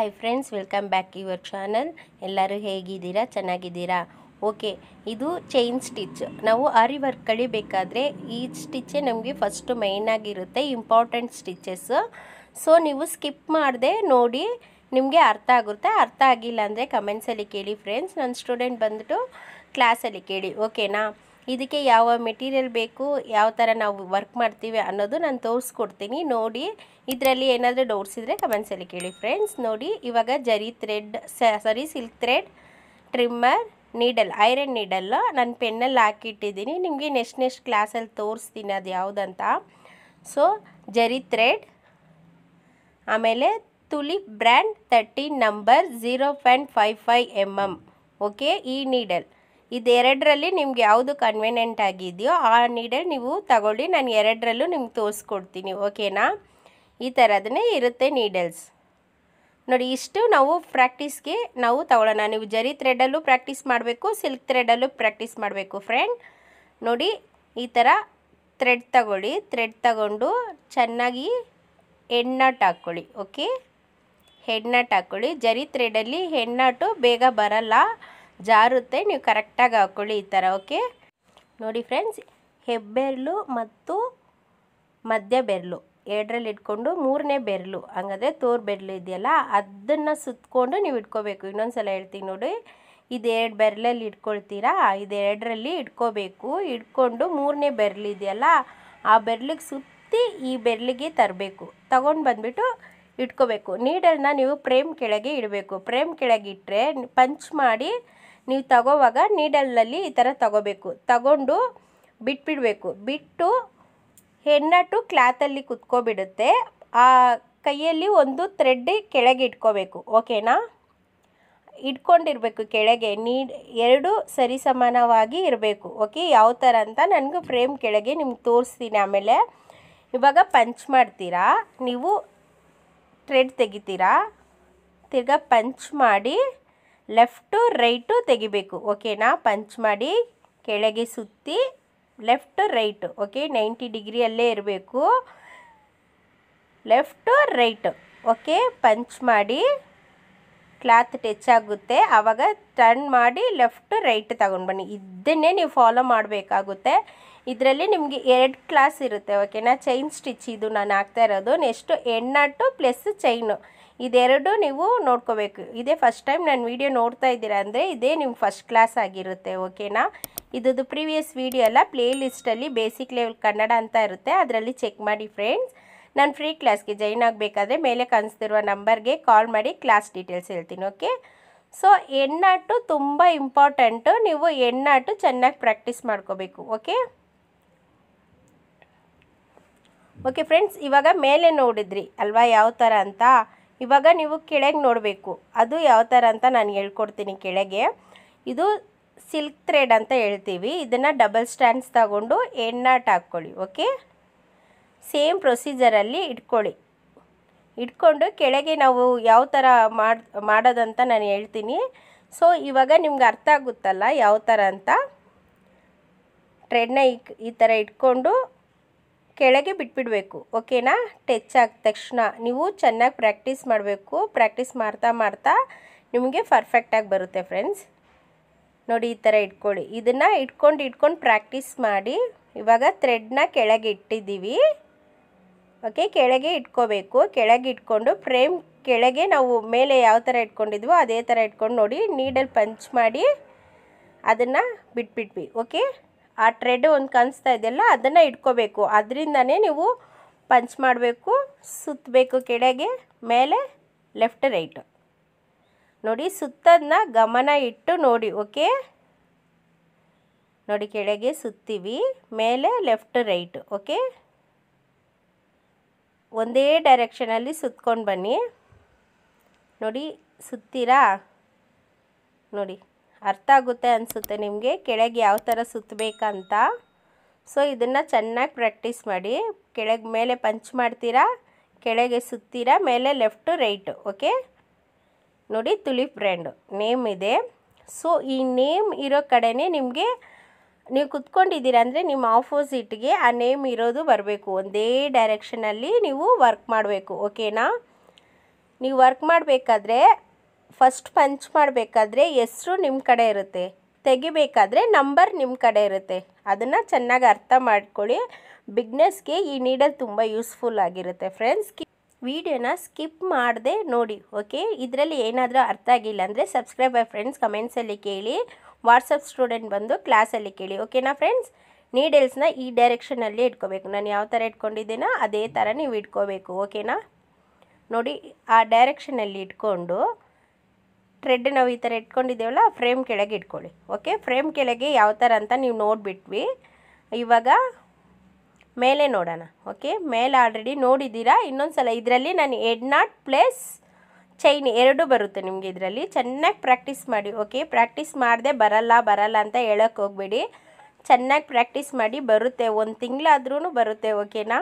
hi friends welcome back your channel ಎಲ್ಲರೂ ಹೇಗಿದ್ದೀರಾ ಚೆನ್ನಾಗಿದ್ದೀರಾ ಓಕೆ ಇದು ಚೈನ್ ಸ್ಟಿಚ್ ನಾವು ಆರಿ ವರ್ಕ್ ಕಳಿಬೇಕಾದ್ರೆ ಈ ಸ್ಟಿಚ್ಚೇ ನಮಗೆ ಫಸ್ಟು ಆಗಿರುತ್ತೆ ಇಂಪಾರ್ಟೆಂಟ್ ಸ್ಟಿಚಸ್ ಸೊ ನೀವು ಸ್ಕಿಪ್ ಮಾಡದೆ ನೋಡಿ ನಿಮಗೆ ಅರ್ಥ ಆಗುತ್ತೆ ಅರ್ಥ ಆಗಿಲ್ಲ ಅಂದರೆ ಕಮೆಂಟ್ಸಲ್ಲಿ ಕೇಳಿ ಫ್ರೆಂಡ್ಸ್ ನನ್ನ ಸ್ಟೂಡೆಂಟ್ ಬಂದ್ಬಿಟ್ಟು ಕ್ಲಾಸಲ್ಲಿ ಕೇಳಿ ಓಕೆನಾ ಇದಕ್ಕೆ ಯಾವ ಮೆಟೀರಿಯಲ್ ಬೇಕು ಯಾವ ಥರ ನಾವು ವರ್ಕ್ ಮಾಡ್ತೀವಿ ಅನ್ನೋದು ನಾನು ತೋರಿಸ್ಕೊಡ್ತೀನಿ ನೋಡಿ ಇದರಲ್ಲಿ ಏನಾದರೂ ಡೌಟ್ಸ್ ಇದ್ದರೆ ಕಮೆಂಟ್ಸಲ್ಲಿ ಕೇಳಿ ಫ್ರೆಂಡ್ಸ್ ನೋಡಿ ಇವಾಗ zari thread sorry silk thread trimmer needle iron needle ನಾನು ಪೆನ್ನಲ್ಲಿ ಹಾಕಿಟ್ಟಿದ್ದೀನಿ ನಿಮಗೆ ನೆಕ್ಸ್ಟ್ ನೆಕ್ಸ್ಟ್ ಕ್ಲಾಸಲ್ಲಿ ತೋರಿಸ್ತೀನಿ ಅದು ಯಾವುದಂತ ಸೊ ಜರಿ ಥ್ರೆಡ್ ಆಮೇಲೆ Tulip brand thirteen number zero point five five M M okay ಈ ನೀಡಲ್ ಇದೆರಡರಲ್ಲಿ ನಿಮ್ಗೆ ಯಾವುದು ಕನ್ವೀನಿಯೆಂಟ್ ಆಗಿದೆಯೋ ಆ ನೀಡಲ್ ನೀವು ತಗೊಳ್ಳಿ ನಾನು ಎರಡರಲ್ಲೂ ನಿಮ್ಗೆ ತೋರಿಸ್ಕೊಡ್ತೀನಿ ಓಕೆನಾ ಈ ಥರದನ್ನೇ ಇರುತ್ತೆ ನೀಡಲ್ಸ್ ನೋಡಿ ಇಷ್ಟು ನಾವು ಪ್ರಾಕ್ಟೀಸ್ಗೆ ನಾವು ತಗೊಳ್ಳೋಣ ನೀವು ಜರಿ ಥ್ರೆಡಲ್ಲೂ ಪ್ರಾಕ್ಟೀಸ್ ಮಾಡಬೇಕು ಸಿಲ್ಕ್ ಥ್ರೆಡಲ್ಲೂ ಪ್ರಾಕ್ಟೀಸ್ ಮಾಡಬೇಕು ಫ್ರೆಂಡ್ ನೋಡಿ ಈ ಥರ ಥ್ರೆಡ್ ತಗೊಳ್ಳಿ ಥ್ರೆಡ್ ತಗೊಂಡು ಚೆನ್ನಾಗಿ ಹೆಣ್ಣಾಟ್ ಹಾಕ್ಕೊಳ್ಳಿ ಓಕೆ ಹೆಣ್ಣಾಟ್ ಹಾಕ್ಕೊಳ್ಳಿ ಜರಿ ಥ್ರೆಡಲ್ಲಿ ಹೆಣ್ಣಾಟು ಬೇಗ ಬರಲ್ಲ ಜಾರುತ್ತೆ ನೀವು ಕರೆಕ್ಟಾಗಿ ಹಾಕ್ಕೊಳ್ಳಿ ಈ ಥರ ಓಕೆ ನೋಡಿ ಫ್ರೆಂಡ್ಸ್ ಹೆಬ್ಬೆರಳು ಮತ್ತು ಮಧ್ಯ ಬೆರಳು ಎರಡರಲ್ಲಿ ಇಟ್ಕೊಂಡು ಮೂರನೇ ಬೆರಳು ಹಂಗಾದ್ರೆ ತೋರ್ ಬೆರಳು ಇದೆಯಲ್ಲ ಅದನ್ನು ಸುತ್ತಕೊಂಡು ನೀವು ಇಟ್ಕೋಬೇಕು ಇನ್ನೊಂದು ಸಲ ಹೇಳ್ತೀನಿ ನೋಡಿ ಇದೆರಡು ಬೆರಳಲ್ಲಿ ಇಟ್ಕೊಳ್ತೀರಾ ಇದೆರಡರಲ್ಲಿ ಇಟ್ಕೋಬೇಕು ಇಟ್ಕೊಂಡು ಮೂರನೇ ಬೆರಳು ಇದೆಯಲ್ಲ ಆ ಬೆರಳಿಗೆ ಸುತ್ತಿ ಈ ಬೆರಳಿಗೆ ತರಬೇಕು ತಗೊಂಡು ಬಂದುಬಿಟ್ಟು ಇಟ್ಕೋಬೇಕು ನೀಡಲ್ನ ನೀವು ಫ್ರೇಮ್ ಕೆಳಗೆ ಇಡಬೇಕು ಫ್ರೇಮ್ ಕೆಳಗೆ ಇಟ್ಟರೆ ಪಂಚ್ ಮಾಡಿ ನೀವು ತಗೋವಾಗ ನೀಡಲ್ನಲ್ಲಿ ಈ ಥರ ತಗೋಬೇಕು ತಗೊಂಡು ಬಿಟ್ಬಿಡಬೇಕು ಬಿಟ್ಟು ಹೆಣ್ಣಟ್ಟು ಕ್ಲಾತಲ್ಲಿ ಕುತ್ಕೊಬಿಡುತ್ತೆ ಆ ಕೈಯಲ್ಲಿ ಒಂದು ಥ್ರೆಡ್ ಕೆಳಗೆ ಇಟ್ಕೋಬೇಕು ಓಕೆನಾ ಇಟ್ಕೊಂಡಿರಬೇಕು ಕೆಳಗೆ ನೀಡ್ ಎರಡು ಸರಿಸಮಾನವಾಗಿ ಇರಬೇಕು ಓಕೆ ಯಾವ ಥರ ಅಂತ ನನಗೆ ಫ್ರೇಮ್ ಕೆಳಗೆ ನಿಮ್ಗೆ ತೋರಿಸ್ತೀನಿ ಆಮೇಲೆ ಇವಾಗ ಪಂಚ್ ಮಾಡ್ತೀರಾ ನೀವು ಥ್ರೆಡ್ ತೆಗಿತೀರಾ ತಿರ್ಗಾ ಪಂಚ್ ಮಾಡಿ ಲೆಫ್ಟು ರೈಟು ತೆಗಿಬೇಕು ಓಕೆನಾ ಪಂಚ್ ಮಾಡಿ ಕೆಳಗೆ ಸುತ್ತಿ ಲೆಫ್ಟ್ ರೈಟ್ ಓಕೆ ನೈಂಟಿ ಡಿಗ್ರಿಯಲ್ಲೇ ಇರಬೇಕು ಲೆಫ್ಟು ರೈಟ್ ಓಕೆ ಪಂಚ್ ಮಾಡಿ ಕ್ಲಾತ್ ಟಚ್ ಆಗುತ್ತೆ ಆವಾಗ ಟರ್ನ್ ಮಾಡಿ ಲೆಫ್ಟ್ ರೈಟ್ ತಗೊಂಡು ಬನ್ನಿ ಇದನ್ನೇ ನೀವು ಫಾಲೋ ಮಾಡಬೇಕಾಗುತ್ತೆ ಇದರಲ್ಲಿ ನಿಮಗೆ ಎರಡು ಕ್ಲಾಸ್ ಇರುತ್ತೆ ಓಕೆನಾ ಚೈನ್ ಸ್ಟಿಚ್ ಇದು ನಾನು ಹಾಕ್ತಾ ಇರೋದು ನೆಕ್ಸ್ಟು ಎಣ್ಣಾಟು ಪ್ಲಸ್ ಚೈನು ಇದೆರಡು ನೀವು ನೋಡ್ಕೋಬೇಕು ಇದೇ ಫಸ್ಟ್ ಟೈಮ್ ನಾನು ವೀಡಿಯೋ ನೋಡ್ತಾ ಇದ್ದೀರಾ ಅಂದರೆ ಇದೇ ನಿಮ್ಗೆ ಫಸ್ಟ್ ಕ್ಲಾಸ್ ಆಗಿರುತ್ತೆ ಓಕೆನಾ ಇದ್ದು ಪ್ರೀವಿಯಸ್ ವೀಡಿಯೋ ಎಲ್ಲ ಪ್ಲೇ ಲಿಸ್ಟಲ್ಲಿ ಬೇಸಿಕ್ ಲೆವೆಲ್ ಕನ್ನಡ ಅಂತ ಇರುತ್ತೆ ಅದರಲ್ಲಿ ಚೆಕ್ ಮಾಡಿ ಫ್ರೆಂಡ್ಸ್ ನಾನು ಫ್ರೀ ಕ್ಲಾಸ್ಗೆ ಜಾಯ್ನ್ ಆಗಬೇಕಾದ್ರೆ ಮೇಲೆ ಕಾಣಿಸ್ತಿರುವ ನಂಬರ್ಗೆ ಕಾಲ್ ಮಾಡಿ ಕ್ಲಾಸ್ ಡೀಟೇಲ್ಸ್ ಹೇಳ್ತೀನಿ ಓಕೆ ಸೊ ಎಣ್ಣಾಟು ತುಂಬ ಇಂಪಾರ್ಟೆಂಟು ನೀವು ಎಣ್ಣಾಟು ಚೆನ್ನಾಗಿ ಪ್ರಾಕ್ಟೀಸ್ ಮಾಡ್ಕೋಬೇಕು ಓಕೆ ಓಕೆ ಫ್ರೆಂಡ್ಸ್ ಇವಾಗ ಮೇಲೆ ನೋಡಿದ್ರಿ ಅಲ್ವಾ ಯಾವ ಥರ ಅಂತ ಇವಾಗ ನೀವು ಕೆಳಗೆ ನೋಡಬೇಕು ಅದು ಯಾವ ಥರ ಅಂತ ನಾನು ಹೇಳ್ಕೊಡ್ತೀನಿ ಕೆಳಗೆ ಇದು ಸಿಲ್ಕ್ ಥ್ರೆಡ್ ಅಂತ ಹೇಳ್ತೀವಿ ಇದನ್ನು ಡಬಲ್ ಸ್ಟ್ಯಾಂಡ್ಸ್ ತಗೊಂಡು ಎಣ್ಣಾಟ್ ಹಾಕ್ಕೊಳ್ಳಿ ಓಕೆ ಸೇಮ್ ಪ್ರೊಸೀಜರಲ್ಲಿ ಇಟ್ಕೊಳ್ಳಿ ಇಟ್ಕೊಂಡು ಕೆಳಗೆ ನಾವು ಯಾವ ಥರ ಮಾಡಿ ಮಾಡೋದಂತ ನಾನು ಹೇಳ್ತೀನಿ ಸೊ ಇವಾಗ ನಿಮ್ಗೆ ಅರ್ಥ ಆಗುತ್ತಲ್ಲ ಯಾವ ಥರ ಅಂತ ಥ್ರೆಡ್ನ ಈ ಈ ಥರ ಇಟ್ಕೊಂಡು ಕೆಳಗೆ ಬಿಟ್ಬಿಡಬೇಕು ಓಕೆನಾ ಟಚ್ ಆದ ತಕ್ಷಣ ನೀವು ಚೆನ್ನಾಗಿ ಪ್ರಾಕ್ಟೀಸ್ ಮಾಡಬೇಕು ಪ್ರಾಕ್ಟೀಸ್ ಮಾಡ್ತಾ ಮಾಡ್ತಾ ನಿಮಗೆ ಪರ್ಫೆಕ್ಟಾಗಿ ಬರುತ್ತೆ ಫ್ರೆಂಡ್ಸ್ ನೋಡಿ ಈ ಥರ ಇಟ್ಕೊಳ್ಳಿ ಇದನ್ನು ಇಟ್ಕೊಂಡು ಇಟ್ಕೊಂಡು ಪ್ರಾಕ್ಟೀಸ್ ಮಾಡಿ ಇವಾಗ ಥ್ರೆಡ್ನ ಕೆಳಗೆ ಇಟ್ಟಿದ್ದೀವಿ ಓಕೆ ಕೆಳಗೆ ಇಟ್ಕೋಬೇಕು ಕೆಳಗೆ ಇಟ್ಕೊಂಡು ಫ್ರೇಮ್ ಕೆಳಗೆ ನಾವು ಮೇಲೆ ಯಾವ ಥರ ಇಟ್ಕೊಂಡಿದ್ವೋ ಅದೇ ಥರ ಇಟ್ಕೊಂಡು ನೋಡಿ ನೀಡಲ್ ಪಂಚ್ ಮಾಡಿ ಅದನ್ನು ಬಿಟ್ಬಿಟ್ವಿ ಓಕೆ ಆ ಟ್ರೆಡ್ ಒಂದು ಕಾಣಿಸ್ತಾ ಇದೆಯಲ್ಲ ಅದನ್ನು ಇಟ್ಕೋಬೇಕು ಅದರಿಂದನೇ ನೀವು ಪಂಚ್ ಮಾಡಬೇಕು ಸುತ್ತಬೇಕು ಕೆಳಗೆ ಮೇಲೆ ಲೆಫ್ಟ್ ರೈಟು ನೋಡಿ ಸುತ್ತದನ್ನ ಗಮನ ಇಟ್ಟು ನೋಡಿ ಓಕೆ ನೋಡಿ ಕೆಳಗೆ ಸುತ್ತೀವಿ ಮೇಲೆ ಲೆಫ್ಟ್ ರೈಟ್ ಓಕೆ ಒಂದೇ ಡೈರೆಕ್ಷನಲ್ಲಿ ಸುತ್ಕೊಂಡು ಬನ್ನಿ ನೋಡಿ ಸುತ್ತೀರಾ ನೋಡಿ ಅರ್ಥ ಆಗುತ್ತೆ ಅನಿಸುತ್ತೆ ನಿಮಗೆ ಕೆಳಗೆ ಯಾವ ಥರ ಸುತ್ತಬೇಕಂತ ಸೊ ಇದನ್ನು ಚೆನ್ನಾಗಿ ಪ್ರಾಕ್ಟೀಸ್ ಮಾಡಿ ಕೆಳಗೆ ಮೇಲೆ ಪಂಚ್ ಮಾಡ್ತೀರಾ ಕೆಳಗೆ ಸುತ್ತೀರಾ ಮೇಲೆ ಲೆಫ್ಟು ರೈಟು ಓಕೆ ನೋಡಿ ತುಲಿಪ್ ಬ್ರ್ಯಾಂಡು ನೇಮ್ ಇದೆ ಸೊ ಈ ನೇಮ್ ಇರೋ ಕಡೆನೇ ನಿಮಗೆ ನೀವು ಕುತ್ಕೊಂಡಿದ್ದೀರ ಅಂದರೆ ನಿಮ್ಮ ಆಪೋಸಿಟ್ಗೆ ಆ ನೇಮ್ ಇರೋದು ಬರಬೇಕು ಒಂದೇ ಡೈರೆಕ್ಷನಲ್ಲಿ ನೀವು ವರ್ಕ್ ಮಾಡಬೇಕು ಓಕೆನಾ ನೀವು ವರ್ಕ್ ಮಾಡಬೇಕಾದ್ರೆ ಫಸ್ಟ್ ಪಂಚ್ ಮಾಡಬೇಕಾದ್ರೆ ಹೆಸ್ರು ನಿಮ್ಮ ಕಡೆ ಇರುತ್ತೆ ತೆಗಿಬೇಕಾದ್ರೆ ನಂಬರ್ ನಿಮ್ಮ ಕಡೆ ಇರುತ್ತೆ ಅದನ್ನು ಚೆನ್ನಾಗಿ ಅರ್ಥ ಮಾಡ್ಕೊಳ್ಳಿ ಬಿಗ್ನೆಸ್ಗೆ ಈ ನೀಡಲ್ ತುಂಬ ಯೂಸ್ಫುಲ್ ಆಗಿರುತ್ತೆ ಫ್ರೆಂಡ್ಸ್ ವಿಡಿಯೋನ ಸ್ಕಿಪ್ ಮಾಡದೆ ನೋಡಿ ಓಕೆ ಇದರಲ್ಲಿ ಏನಾದರೂ ಅರ್ಥ ಆಗಿಲ್ಲ ಅಂದರೆ ಸಬ್ಸ್ಕ್ರೈಬ್ ಬೈ ಫ್ರೆಂಡ್ಸ್ ಕಮೆಂಟ್ಸಲ್ಲಿ ಕೇಳಿ ವಾಟ್ಸಪ್ ಸ್ಟೂಡೆಂಟ್ ಬಂದು ಕ್ಲಾಸಲ್ಲಿ ಕೇಳಿ ಓಕೆನಾ ಫ್ರೆಂಡ್ಸ್ ನೀಡಲ್ಸ್ನ ಈ ಡೈರೆಕ್ಷನಲ್ಲಿ ಇಟ್ಕೋಬೇಕು ನಾನು ಯಾವ ಥರ ಇಟ್ಕೊಂಡಿದ್ದೀನೋ ಅದೇ ಥರ ನೀವು ಇಟ್ಕೋಬೇಕು ಓಕೆನಾ ನೋಡಿ ಆ ಡೈರೆಕ್ಷನಲ್ಲಿ ಇಟ್ಕೊಂಡು ಥ್ರೆಡ್ ನಾವು ಈ ಥರ ಇಟ್ಕೊಂಡಿದ್ದೇವಲ್ಲ ಫ್ರೇಮ್ ಕೆಳಗೆ ಇಟ್ಕೊಳ್ಳಿ ಓಕೆ ಫ್ರೇಮ್ ಕೆಳಗೆ ಯಾವ ಥರ ಅಂತ ನೀವು ನೋಡಿಬಿಟ್ವಿ ಇವಾಗ ಮೇಲೆ ನೋಡೋಣ ಓಕೆ ಮೇಲೆ ಆಲ್ರೆಡಿ ನೋಡಿದ್ದೀರಾ ಇನ್ನೊಂದು ಸಲ ಇದರಲ್ಲಿ ನಾನು ಎಡ್ ನಾಟ್ ಪ್ಲಸ್ ಚೈನ್ ಎರಡು ಬರುತ್ತೆ ನಿಮಗೆ ಇದರಲ್ಲಿ ಚೆನ್ನಾಗಿ ಪ್ರಾಕ್ಟೀಸ್ ಮಾಡಿ ಓಕೆ ಪ್ರಾಕ್ಟೀಸ್ ಮಾಡದೆ ಬರಲ್ಲ ಬರಲ್ಲ ಅಂತ ಹೇಳೋಕ್ಕೆ ಹೋಗಬೇಡಿ ಚೆನ್ನಾಗಿ ಪ್ರಾಕ್ಟೀಸ್ ಮಾಡಿ ಬರುತ್ತೆ ಒಂದು ತಿಂಗಳಾದ್ರೂ ಬರುತ್ತೆ ಓಕೆನಾ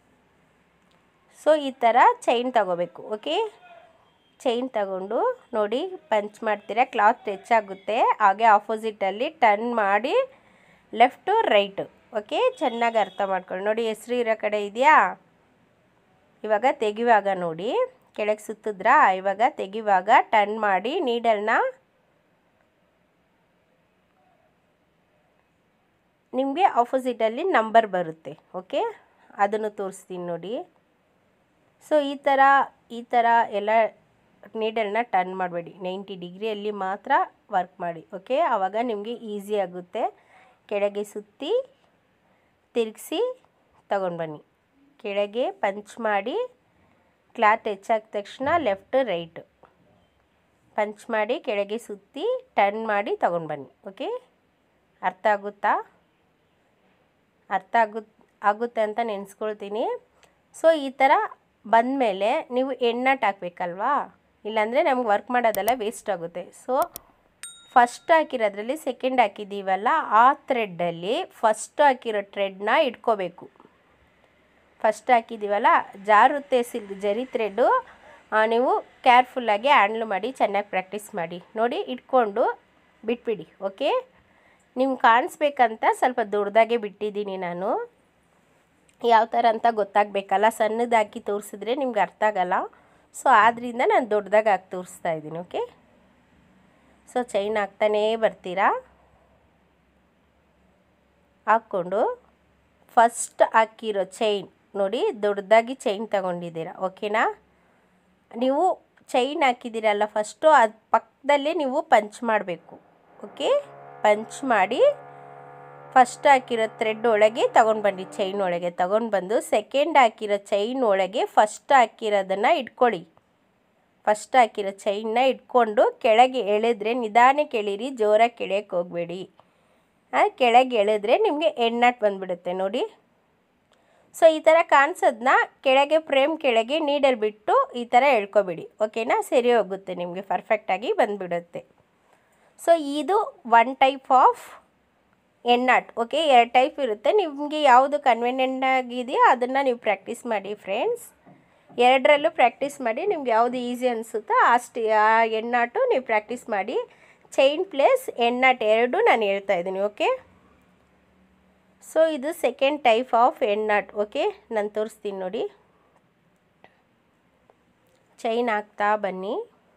ಸೊ ಈ ಥರ ಚೈನ್ ತಗೋಬೇಕು ಓಕೆ ಚೈನ್ ತಗೊಂಡು ನೋಡಿ ಪಂಚ್ ಮಾಡ್ತೀರಾ ಕ್ಲಾತ್ ಹೆಚ್ಚಾಗುತ್ತೆ ಹಾಗೆ ಆಪೋಸಿಟಲ್ಲಿ ಟರ್ನ್ ಮಾಡಿ ಲೆಫ್ಟು ರೈಟು ಓಕೆ ಚೆನ್ನಾಗಿ ಅರ್ಥ ಮಾಡ್ಕೊಳ್ಳಿ ನೋಡಿ ಹೆಸ್ರು ಇರೋ ಕಡೆ ಇದೆಯಾ ಇವಾಗ ತೆಗಿವಾಗ ನೋಡಿ ಕೆಳಗೆ ಸುತ್ತಿದ್ರಾ ಇವಾಗ ತೆಗಿವಾಗ ಟರ್ನ್ ಮಾಡಿ ನೀಡಲ್ನ ನಿಮಗೆ ಆಪೋಸಿಟಲ್ಲಿ ನಂಬರ್ ಬರುತ್ತೆ ಓಕೆ ಅದನ್ನು ತೋರಿಸ್ತೀನಿ ನೋಡಿ ಸೊ ಈ ಥರ ಈ ಥರ ಎಲ್ಲ ನೀಡಲ್ನ ಟರ್ನ್ ಮಾಡಬೇಡಿ ನೈಂಟಿ ಡಿಗ್ರಿಯಲ್ಲಿ ಮಾತ್ರ ವರ್ಕ್ ಮಾಡಿ ಓಕೆ ಆವಾಗ ನಿಮಗೆ ಈಸಿ ಆಗುತ್ತೆ ಕೆಳಗೆ ಸುತ್ತಿ ತಿರುಗಿಸಿ ತಗೊಂಡು ಬನ್ನಿ ಕೆಳಗೆ ಪಂಚ್ ಮಾಡಿ ಕ್ಲಾತ್ ಹೆಚ್ಚಾದ ತಕ್ಷಣ ಲೆಫ್ಟ್ ರೈಟ್ ಪಂಚ್ ಮಾಡಿ ಕೆಳಗೆ ಸುತ್ತಿ ಟರ್ನ್ ಮಾಡಿ ತಗೊಂಡು ಬನ್ನಿ ಓಕೆ ಅರ್ಥ ಆಗುತ್ತಾ ಅರ್ಥ ಆಗುತ್ ಆಗುತ್ತೆ ಅಂತ ನೆನೆಸ್ಕೊಳ್ತೀನಿ ಸೊ ಈ ಥರ ಬಂದಮೇಲೆ ನೀವು ಎಣ್ಣಟ್ ಹಾಕ್ಬೇಕಲ್ವಾ ಇಲ್ಲಾಂದರೆ ನಮ್ಗೆ ವರ್ಕ್ ಮಾಡೋದೆಲ್ಲ ವೇಸ್ಟ್ ಆಗುತ್ತೆ ಸೊ ಫಸ್ಟ್ ಹಾಕಿರೋದ್ರಲ್ಲಿ ಸೆಕೆಂಡ್ ಹಾಕಿದ್ದೀವಲ್ಲ ಆ ಥ್ರೆಡ್ಡಲ್ಲಿ ಫಸ್ಟ್ ಹಾಕಿರೋ ಥ್ರೆಡ್ನ ಇಟ್ಕೋಬೇಕು ಫಸ್ಟ್ ಹಾಕಿದ್ದೀವಲ್ಲ ಜಾರುತ್ತೆ ಸಿಲ್ಕ್ ಜರಿ ಥ್ರೆಡ್ಡು ನೀವು ಕೇರ್ಫುಲ್ಲಾಗಿ ಹ್ಯಾಂಡ್ಲ್ ಮಾಡಿ ಚೆನ್ನಾಗಿ ಪ್ರಾಕ್ಟೀಸ್ ಮಾಡಿ ನೋಡಿ ಇಟ್ಕೊಂಡು ಬಿಟ್ಬಿಡಿ ಓಕೆ ನಿಮ್ಗೆ ಕಾಣಿಸ್ಬೇಕಂತ ಸ್ವಲ್ಪ ದೊಡ್ಡದಾಗೆ ಬಿಟ್ಟಿದ್ದೀನಿ ನಾನು ಯಾವ ಥರ ಅಂತ ಗೊತ್ತಾಗಬೇಕಲ್ಲ ಸಣ್ಣದು ಹಾಕಿ ತೋರಿಸಿದ್ರೆ ನಿಮ್ಗೆ ಅರ್ಥ ಆಗಲ್ಲ ಸೊ ಆದ್ದರಿಂದ ನಾನು ದೊಡ್ಡದಾಗಿ ಹಾಕಿ ತೋರಿಸ್ತಾ ಇದ್ದೀನಿ ಓಕೆ ಸೊ ಚೈನ್ ಹಾಕ್ತಾನೇ ಬರ್ತೀರಾ ಹಾಕ್ಕೊಂಡು ಫಸ್ಟ್ ಹಾಕಿರೋ ಚೈನ್ ನೋಡಿ ದೊಡ್ಡದಾಗಿ ಚೈನ್ ತಗೊಂಡಿದ್ದೀರಾ ಓಕೆನಾ ನೀವು ಚೈನ್ ಹಾಕಿದ್ದೀರಲ್ಲ ಫಸ್ಟು ಅದು ಪಕ್ಕದಲ್ಲೇ ನೀವು ಪಂಚ್ ಮಾಡಬೇಕು ಓಕೆ ಪಂಚ್ ಮಾಡಿ ಫಸ್ಟ್ ಹಾಕಿರೋ ಥ್ರೆಡ್ ಒಳಗೆ ತೊಗೊಂಡು ಬನ್ನಿ ಚೈನ್ ಒಳಗೆ ತೊಗೊಂಡು ಬಂದು ಸೆಕೆಂಡ್ ಹಾಕಿರೋ ಚೈನ್ ಒಳಗೆ ಫಸ್ಟ್ ಹಾಕಿರೋದನ್ನು ಇಟ್ಕೊಳ್ಳಿ ಫಸ್ಟ್ ಹಾಕಿರೋ ಚೈನ್ನ ಇಟ್ಕೊಂಡು ಕೆಳಗೆ ಎಳೆದ್ರೆ ನಿಧಾನಕ್ಕೆ ಎಳೀರಿ ಜೋರಾಗಿ ಕೆಳೆಯಕ್ಕೆ ಹೋಗಬೇಡಿ ಕೆಳಗೆ ಎಳೆದ್ರೆ ನಿಮಗೆ ಎಣ್ಣಟ್ ಬಂದುಬಿಡುತ್ತೆ ನೋಡಿ ಸೊ ಈ ಥರ ಕಾಣಿಸೋದನ್ನ ಕೆಳಗೆ ಫ್ರೇಮ್ ಕೆಳಗೆ ನೀಡಲ್ ಬಿಟ್ಟು ಈ ಥರ ಎಳ್ಕೊಬಿಡಿ ಓಕೆನಾ ಸರಿ ಹೋಗುತ್ತೆ ನಿಮಗೆ ಪರ್ಫೆಕ್ಟಾಗಿ ಬಂದುಬಿಡುತ್ತೆ ಸೊ ಇದು ಒನ್ ಟೈಪ್ ಆಫ್ ಎಣ್ಣಾಟ್ ಓಕೆ ಎರಡು ಟೈಪ್ ಇರುತ್ತೆ ನಿಮಗೆ ಯಾವುದು ಕನ್ವೆನಿಯೆಂಟ್ ಆಗಿದೆಯೋ ಅದನ್ನು ನೀವು ಪ್ರಾಕ್ಟೀಸ್ ಮಾಡಿ ಫ್ರೆಂಡ್ಸ್ ಎರಡರಲ್ಲೂ ಪ್ರಾಕ್ಟೀಸ್ ಮಾಡಿ ನಿಮ್ಗೆ ಯಾವುದು ಈಸಿ ಅನಿಸುತ್ತೋ ಅಷ್ಟು ಆ ಎಣ್ಣಾಟು ನೀವು ಪ್ರಾಕ್ಟೀಸ್ ಮಾಡಿ ಚೈನ್ ಪ್ಲೇಸ್ ಎಣ್ಣಾಟ್ ಎರಡು ನಾನು ಹೇಳ್ತಾ ಇದ್ದೀನಿ ಓಕೆ ಸೊ ಇದು ಸೆಕೆಂಡ್ ಟೈಪ್ ಆಫ್ ಎಣ್ಣಾಟ್ ಓಕೆ ನಾನು ತೋರಿಸ್ತೀನಿ ನೋಡಿ ಚೈನ್ ಹಾಕ್ತಾ ಬನ್ನಿ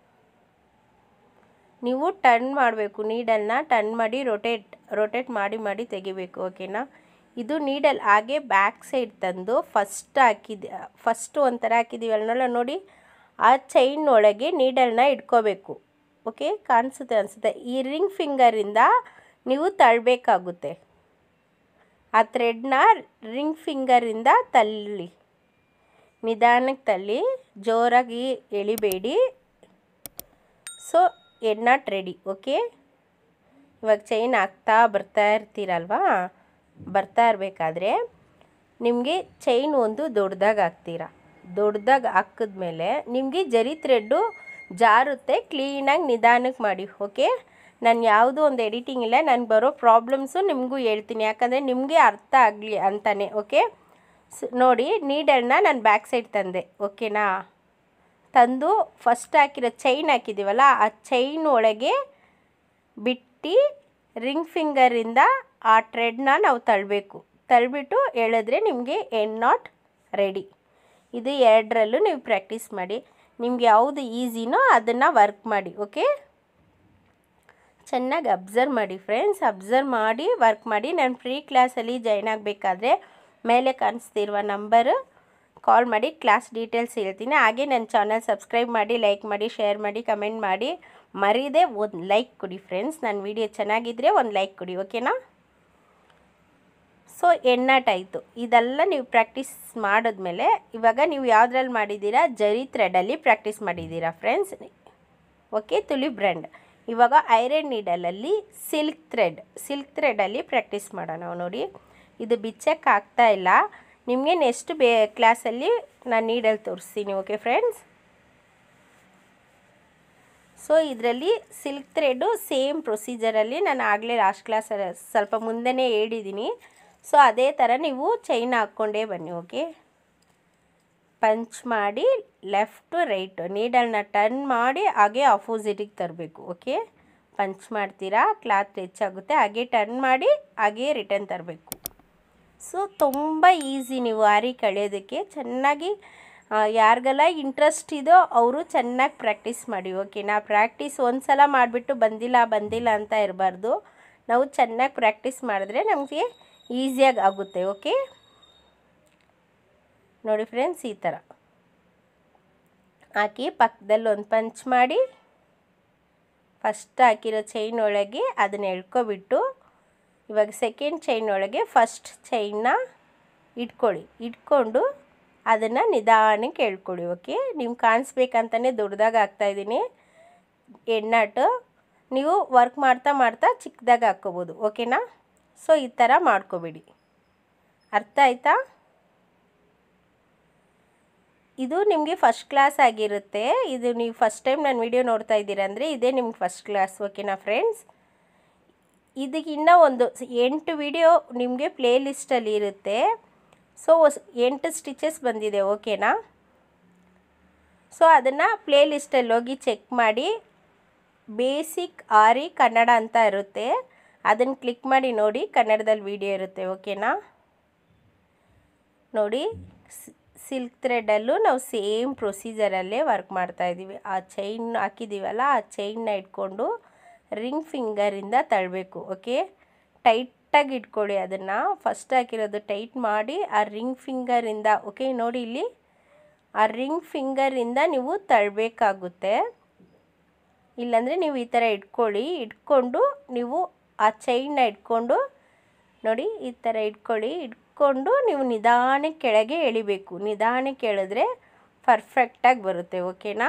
ನೀವು ಟರ್ನ್ ಮಾಡಬೇಕು ನೀಡಲ್ನ ಟರ್ನ್ ಮಾಡಿ ರೊಟೇಟ್ ರೊಟೇಟ್ ಮಾಡಿ ಮಾಡಿ ತೆಗಿಬೇಕು ಓಕೆನಾ ಇದು ನೀಡಲ್ ಹಾಗೆ ಬ್ಯಾಕ್ ಸೈಡ್ ತಂದು ಫಸ್ಟ್ ಹಾಕಿದ ಫಸ್ಟ್ ಒಂಥರ ಹಾಕಿದ್ದೀವಲ್ಲ ನೋಡಿ ಆ ಚೈನ್ ಒಳಗೆ ನೀಡಲ್ನ ಇಟ್ಕೋಬೇಕು ಓಕೆ ಕಾಣಿಸುತ್ತೆ ಅನಿಸುತ್ತೆ ಈ ರಿಂಗ್ ಫಿಂಗರಿಂದ ನೀವು ತಳ್ಳಬೇಕಾಗುತ್ತೆ ಆ ಥ್ರೆಡ್ನ ರಿಂಗ್ ಫಿಂಗರಿಂದ ತಳ್ಳಿ ನಿಧಾನಕ್ಕೆ ತಳ್ಳಿ ಜೋರಾಗಿ ಎಳಿಬೇಡಿ ಸೊ ಎಣ್ಣಾಟ್ ರೆಡಿ ಓಕೆ ಇವಾಗ ಚೈನ್ ಹಾಕ್ತಾ ಬರ್ತಾ ಇರ್ತೀರಲ್ವಾ ಬರ್ತಾ ಇರಬೇಕಾದ್ರೆ ನಿಮಗೆ ಚೈನ್ ಒಂದು ದೊಡ್ಡದಾಗಿ ಹಾಕ್ತೀರಾ ದೊಡ್ಡದಾಗಿ ಹಾಕಿದ್ಮೇಲೆ ನಿಮಗೆ ಜರಿ ಥ್ರೆಡ್ಡು ಜಾರುತ್ತೆ ಕ್ಲೀನಾಗಿ ನಿಧಾನಕ್ಕೆ ಮಾಡಿ ಓಕೆ ನಾನು ಯಾವುದೂ ಒಂದು ಎಡಿಟಿಂಗ್ ಇಲ್ಲ ನನಗೆ ಬರೋ ಪ್ರಾಬ್ಲಮ್ಸು ನಿಮಗೂ ಹೇಳ್ತೀನಿ ಯಾಕಂದರೆ ನಿಮಗೆ ಅರ್ಥ ಆಗಲಿ ಅಂತಾನೆ ಓಕೆ ಸ್ ನೋಡಿ ನೀಡಲ್ನ ನಾನು ಬ್ಯಾಕ್ ಸೈಡ್ ತಂದೆ ಓಕೆನಾ ತಂದು ಫಸ್ಟ್ ಹಾಕಿರೋ ಚೈನ್ ಹಾಕಿದ್ದೀವಲ್ಲ ಆ ಚೈನ್ ಒಳಗೆ ಬಿಟ್ಟು ರಿಂಗ್ ಫಿಂಗರಿಂದ ಆ ಟ್ರೆಡ್ನ ನಾವು ತಳ್ಳಬೇಕು ತಳ್ಳಿಬಿಟ್ಟು ಎಳೆದ್ರೆ ನಿಮಗೆ ಎಣ್ ನಾಟ್ ರೆಡಿ ಇದು ಎರಡರಲ್ಲೂ ನೀವು ಪ್ರಾಕ್ಟೀಸ್ ಮಾಡಿ ನಿಮ್ಗೆ ಯಾವುದು ಈಸಿನೋ ಅದನ್ನು ವರ್ಕ್ ಮಾಡಿ ಓಕೆ ಚೆನ್ನಾಗಿ ಅಬ್ಸರ್ವ್ ಮಾಡಿ ಫ್ರೆಂಡ್ಸ್ ಅಬ್ಸರ್ವ್ ಮಾಡಿ ವರ್ಕ್ ಮಾಡಿ ನಾನು ಫ್ರೀ ಕ್ಲಾಸಲ್ಲಿ ಜಾಯ್ನ್ ಆಗಬೇಕಾದ್ರೆ ಮೇಲೆ ಕಾಣಿಸ್ತಿರುವ ನಂಬರು ಕಾಲ್ ಮಾಡಿ ಕ್ಲಾಸ್ ಡೀಟೇಲ್ಸ್ ಹೇಳ್ತೀನಿ ಹಾಗೆ ನನ್ನ ಚಾನಲ್ ಸಬ್ಸ್ಕ್ರೈಬ್ ಮಾಡಿ ಲೈಕ್ ಮಾಡಿ ಶೇರ್ ಮಾಡಿ ಕಮೆಂಟ್ ಮಾಡಿ ಮರೀದೆ ಒಂದು ಲೈಕ್ ಕೊಡಿ ಫ್ರೆಂಡ್ಸ್ ನನ್ನ ವಿಡಿಯೋ ಚೆನ್ನಾಗಿದ್ದರೆ ಒಂದು ಲೈಕ್ ಕೊಡಿ ಓಕೆನಾ ಸೊ ಎಣ್ಣಾಟ ಆಯಿತು ಇದೆಲ್ಲ ನೀವು ಪ್ರಾಕ್ಟೀಸ್ ಮಾಡಿದ್ಮೇಲೆ ಇವಾಗ ನೀವು ಯಾವುದ್ರಲ್ಲಿ ಮಾಡಿದ್ದೀರಾ ಜರಿ ಥ್ರೆಡಲ್ಲಿ ಪ್ರಾಕ್ಟೀಸ್ ಮಾಡಿದ್ದೀರಾ ಫ್ರೆಂಡ್ಸ್ ಓಕೆ ತುಲಿ ಬ್ರ್ಯಾಂಡ್ ಇವಾಗ ಐರನ್ ನೀಡಲಲ್ಲಿ ಸಿಲ್ಕ್ ಥ್ರೆಡ್ ಸಿಲ್ಕ್ ಥ್ರೆಡಲ್ಲಿ ಪ್ರಾಕ್ಟೀಸ್ ಮಾಡೋಣ ನೋಡಿ ಇದು ಬಿಚ್ಚಕ್ಕೆ ಆಗ್ತಾ ಇಲ್ಲ ನಿಮಗೆ ನೆಕ್ಸ್ಟ್ ಬೇ ಕ್ಲಾಸಲ್ಲಿ ನಾನು ನೀಡಲ್ ತೋರಿಸ್ತೀನಿ ಓಕೆ ಫ್ರೆಂಡ್ಸ್ ಸೊ ಇದರಲ್ಲಿ ಸಿಲ್ಕ್ ಥ್ರೆಡ್ಡು ಸೇಮ್ ಪ್ರೊಸೀಜರಲ್ಲಿ ನಾನು ಆಗಲೇ ಲಾಸ್ಟ್ ಕ್ಲಾಸ್ ಸ್ವಲ್ಪ ಮುಂದೆನೇ ಹೇಳಿದ್ದೀನಿ ಸೊ ಅದೇ ಥರ ನೀವು ಚೈನ್ ಹಾಕ್ಕೊಂಡೇ ಬನ್ನಿ ಓಕೆ ಪಂಚ್ ಮಾಡಿ ಲೆಫ್ಟು ರೈಟು ನೀಡಲ್ನ ಟರ್ನ್ ಮಾಡಿ ಹಾಗೆ ಆಪೋಸಿಟಿಗೆ ತರಬೇಕು ಓಕೆ ಪಂಚ್ ಮಾಡ್ತೀರಾ ಕ್ಲಾತ್ ಹೆಚ್ಚಾಗುತ್ತೆ ಹಾಗೆ ಟರ್ನ್ ಮಾಡಿ ಹಾಗೆ ರಿಟರ್ನ್ ತರಬೇಕು ಸೊ ತುಂಬ ಈಸಿ ನೀವು ಆರಿ ಕಳೆಯೋದಕ್ಕೆ ಚೆನ್ನಾಗಿ ಯಾರಿಗೆಲ್ಲ ಇಂಟ್ರೆಸ್ಟ್ ಇದೋ ಅವರು ಚೆನ್ನಾಗಿ ಪ್ರಾಕ್ಟೀಸ್ ಮಾಡಿ ಓಕೆನಾ ಪ್ರಾಕ್ಟೀಸ್ ಒಂದು ಸಲ ಮಾಡಿಬಿಟ್ಟು ಬಂದಿಲ್ಲ ಬಂದಿಲ್ಲ ಅಂತ ಇರಬಾರ್ದು ನಾವು ಚೆನ್ನಾಗಿ ಪ್ರಾಕ್ಟೀಸ್ ಮಾಡಿದ್ರೆ ನಮಗೆ ಈಸಿಯಾಗಿ ಆಗುತ್ತೆ ಓಕೆ ನೋಡಿ ಫ್ರೆಂಡ್ಸ್ ಈ ಥರ ಹಾಕಿ ಪಕ್ಕದಲ್ಲಿ ಒಂದು ಪಂಚ್ ಮಾಡಿ ಫಸ್ಟ್ ಹಾಕಿರೋ ಚೈನ್ ಒಳಗೆ ಅದನ್ನ ಎಳ್ಕೊಬಿಟ್ಟು ಇವಾಗ ಸೆಕೆಂಡ್ ಚೈನ್ ಒಳಗೆ ಫಸ್ಟ್ ಚೈನ್ನ ಇಟ್ಕೊಳ್ಳಿ ಇಟ್ಕೊಂಡು ಅದನ್ನು ನಿಧಾನಕ್ಕೆ ಎಳ್ಕೊಳ್ಳಿ ಓಕೆ ನಿಮ್ಗೆ ಕಾಣಿಸ್ಬೇಕಂತಲೇ ದೊಡ್ಡದಾಗಿ ಹಾಕ್ತಾಯಿದ್ದೀನಿ ಎಣ್ಣಾಟು ನೀವು ವರ್ಕ್ ಮಾಡ್ತಾ ಮಾಡ್ತಾ ಚಿಕ್ಕದಾಗಿ ಹಾಕ್ಕೋಬೋದು ಓಕೆನಾ ಸೊ ಈ ಥರ ಮಾಡ್ಕೋಬೇಡಿ ಅರ್ಥ ಆಯ್ತಾ ಇದು ನಿಮಗೆ ಫಸ್ಟ್ ಕ್ಲಾಸ್ ಆಗಿರುತ್ತೆ ಇದು ನೀವು ಫಸ್ಟ್ ಟೈಮ್ ನಾನು ವಿಡಿಯೋ ನೋಡ್ತಾ ಇದ್ದೀರಾ ಅಂದರೆ ಇದೇ ನಿಮ್ಗೆ ಫಸ್ಟ್ ಕ್ಲಾಸ್ ಓಕೆನಾ ಫ್ರೆಂಡ್ಸ್ ಇದಕ್ಕಿನ್ನ ಒಂದು ಎಂಟು ವಿಡಿಯೋ ನಿಮಗೆ ಪ್ಲೇ ಲಿಸ್ಟಲ್ಲಿ ಇರುತ್ತೆ ಸೊ ಎಂಟು ಸ್ಟಿಚಸ್ ಬಂದಿದೆ ಓಕೆನಾ ಸೊ ಅದನ್ನು ಪ್ಲೇ ಲಿಸ್ಟಲ್ಲಿ ಹೋಗಿ ಚೆಕ್ ಮಾಡಿ ಬೇಸಿಕ್ ಆರಿ ಕನ್ನಡ ಅಂತ ಇರುತ್ತೆ ಅದನ್ನು ಕ್ಲಿಕ್ ಮಾಡಿ ನೋಡಿ ಕನ್ನಡದಲ್ಲಿ ವಿಡಿಯೋ ಇರುತ್ತೆ ಓಕೆನಾ ನೋಡಿ ಸಿಲ್ಕ್ ಥ್ರೆಡಲ್ಲೂ ನಾವು ಸೇಮ್ ಪ್ರೊಸೀಜರಲ್ಲೇ ವರ್ಕ್ ಮಾಡ್ತಾಯಿದ್ದೀವಿ ಆ ಚೈನ್ ಹಾಕಿದ್ದೀವಲ್ಲ ಆ ಚೈನ್ನ ಇಟ್ಕೊಂಡು ರಿಂಗ್ ಫಿಂಗರಿಂದ ತಳ್ಳಬೇಕು ಓಕೆ ಟೈಟಾಗಿ ಇಟ್ಕೊಳ್ಳಿ ಅದನ್ನು ಫಸ್ಟ್ ಹಾಕಿರೋದು ಟೈಟ್ ಮಾಡಿ ಆ ರಿಂಗ್ ಫಿಂಗರಿಂದ ಓಕೆ ನೋಡಿ ಇಲ್ಲಿ ಆ ರಿಂಗ್ ಫಿಂಗರಿಂದ ನೀವು ತಳ್ಳಬೇಕಾಗುತ್ತೆ ಇಲ್ಲಾಂದರೆ ನೀವು ಈ ಥರ ಇಟ್ಕೊಳ್ಳಿ ಇಟ್ಕೊಂಡು ನೀವು ಆ ಚೈನ್ನ ಇಟ್ಕೊಂಡು ನೋಡಿ ಈ ಥರ ಇಟ್ಕೊಳ್ಳಿ ಇಟ್ಕೊಂಡು ನೀವು ನಿಧಾನಕ್ಕೆ ಕೆಳಗೆ ಎಳಿಬೇಕು ನಿಧಾನಕ್ಕೆ ಎಳೆದ್ರೆ ಪರ್ಫೆಕ್ಟಾಗಿ ಬರುತ್ತೆ ಓಕೆನಾ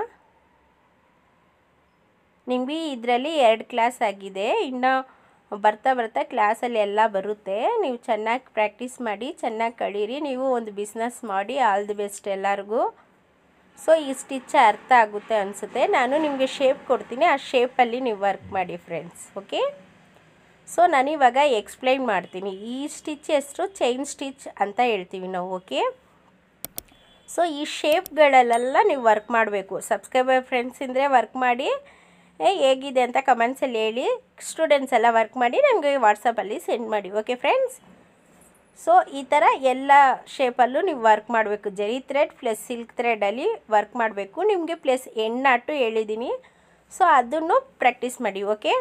ನಿಮಗೆ ಇದರಲ್ಲಿ ಎರಡು ಕ್ಲಾಸ್ ಆಗಿದೆ ಇನ್ನು ಬರ್ತಾ ಬರ್ತಾ ಕ್ಲಾಸಲ್ಲಿ ಎಲ್ಲ ಬರುತ್ತೆ ನೀವು ಚೆನ್ನಾಗಿ ಪ್ರಾಕ್ಟೀಸ್ ಮಾಡಿ ಚೆನ್ನಾಗಿ ಕಳೀರಿ ನೀವು ಒಂದು ಬಿಸ್ನೆಸ್ ಮಾಡಿ ಆಲ್ ದಿ ಬೆಸ್ಟ್ ಎಲ್ಲರಿಗೂ ಸೊ ಈ ಸ್ಟಿಚ್ ಅರ್ಥ ಆಗುತ್ತೆ ಅನಿಸುತ್ತೆ ನಾನು ನಿಮಗೆ ಶೇಪ್ ಕೊಡ್ತೀನಿ ಆ ಶೇಪಲ್ಲಿ ನೀವು ವರ್ಕ್ ಮಾಡಿ ಫ್ರೆಂಡ್ಸ್ ಓಕೆ ಸೊ ನಾನಿವಾಗ ಎಕ್ಸ್ಪ್ಲೈನ್ ಮಾಡ್ತೀನಿ ಈ ಸ್ಟಿಚ್ ಹೆಸರು ಚೈನ್ ಸ್ಟಿಚ್ ಅಂತ ಹೇಳ್ತೀವಿ ನಾವು ಓಕೆ ಸೊ ಈ ಶೇಪ್ಗಳಲ್ಲೆಲ್ಲ ನೀವು ವರ್ಕ್ ಮಾಡಬೇಕು ಸಬ್ಸ್ಕ್ರೈಬರ್ ಫ್ರೆಂಡ್ಸ್ ಇದ್ದರೆ ವರ್ಕ್ ಮಾಡಿ ಹೇಗಿದೆ ಅಂತ ಕಮೆಂಟ್ಸಲ್ಲಿ ಹೇಳಿ ಸ್ಟೂಡೆಂಟ್ಸ್ ಎಲ್ಲ ವರ್ಕ್ ಮಾಡಿ ನನಗೆ ವಾಟ್ಸಪ್ಪಲ್ಲಿ ಸೆಂಡ್ ಮಾಡಿ ಓಕೆ ಫ್ರೆಂಡ್ಸ್ ಸೊ ಈ ಥರ ಎಲ್ಲ ಶೇಪಲ್ಲೂ ನೀವು ವರ್ಕ್ ಮಾಡಬೇಕು ಜರಿ ಥ್ರೆಡ್ ಪ್ಲಸ್ ಸಿಲ್ಕ್ ಥ್ರೆಡಲ್ಲಿ ವರ್ಕ್ ಮಾಡಬೇಕು ನಿಮಗೆ ಪ್ಲಸ್ ಎಣ್ಣಾಟು ಹೇಳಿದ್ದೀನಿ ಸೊ ಅದನ್ನು ಪ್ರಾಕ್ಟೀಸ್ ಮಾಡಿ ಓಕೆ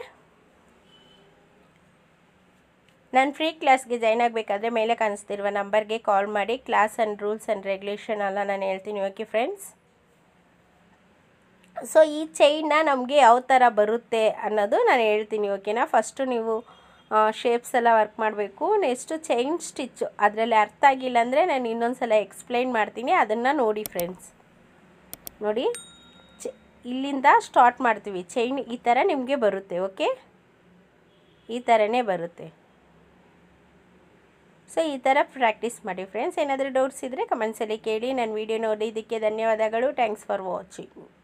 ನಾನು ಫ್ರೀ ಕ್ಲಾಸ್ಗೆ ಜಾಯ್ನ್ ಆಗಬೇಕಾದ್ರೆ ಮೇಲೆ ಕಾಣಿಸ್ತಿರುವ ನಂಬರ್ಗೆ ಕಾಲ್ ಮಾಡಿ class and rules and regulation ಎಲ್ಲ ನಾನು ಹೇಳ್ತೀನಿ ಓಕೆ ಫ್ರೆಂಡ್ಸ್ ಸೊ ಈ ಚೈನ್ನ ನಮಗೆ ಯಾವ ಥರ ಬರುತ್ತೆ ಅನ್ನೋದು ನಾನು ಹೇಳ್ತೀನಿ ಓಕೆನಾ ಫಸ್ಟು ನೀವು ಶೇಪ್ಸ್ ಎಲ್ಲ ವರ್ಕ್ ಮಾಡಬೇಕು ನೆಕ್ಸ್ಟು ಚೈನ್ ಸ್ಟಿಚ್ಚು ಅದರಲ್ಲಿ ಅರ್ಥ ಆಗಿಲ್ಲ ಅಂದರೆ ನಾನು ಇನ್ನೊಂದು ಸಲ ಎಕ್ಸ್ಪ್ಲೈನ್ ಮಾಡ್ತೀನಿ ಅದನ್ನು ನೋಡಿ ಫ್ರೆಂಡ್ಸ್ ನೋಡಿ ಚ ಇಲ್ಲಿಂದ ಸ್ಟಾರ್ಟ್ ಮಾಡ್ತೀವಿ ಚೈನ್ ಈ ಥರ ನಿಮಗೆ ಬರುತ್ತೆ ಓಕೆ ಈ ಥರನೇ ಬರುತ್ತೆ ಸೊ ಈ ಥರ ಪ್ರಾಕ್ಟೀಸ್ ಮಾಡಿ ಫ್ರೆಂಡ್ಸ್ ಏನಾದರೂ ಡೌಟ್ಸ್ ಇದ್ದರೆ ಕಮೆಂಟ್ಸಲ್ಲಿ ಕೇಳಿ ನನ್ನ ವೀಡಿಯೋ ನೋಡಿದ್ದಕ್ಕೆ ಧನ್ಯವಾದಗಳು ಥ್ಯಾಂಕ್ಸ್ ಫಾರ್ ವಾಚಿಂಗ್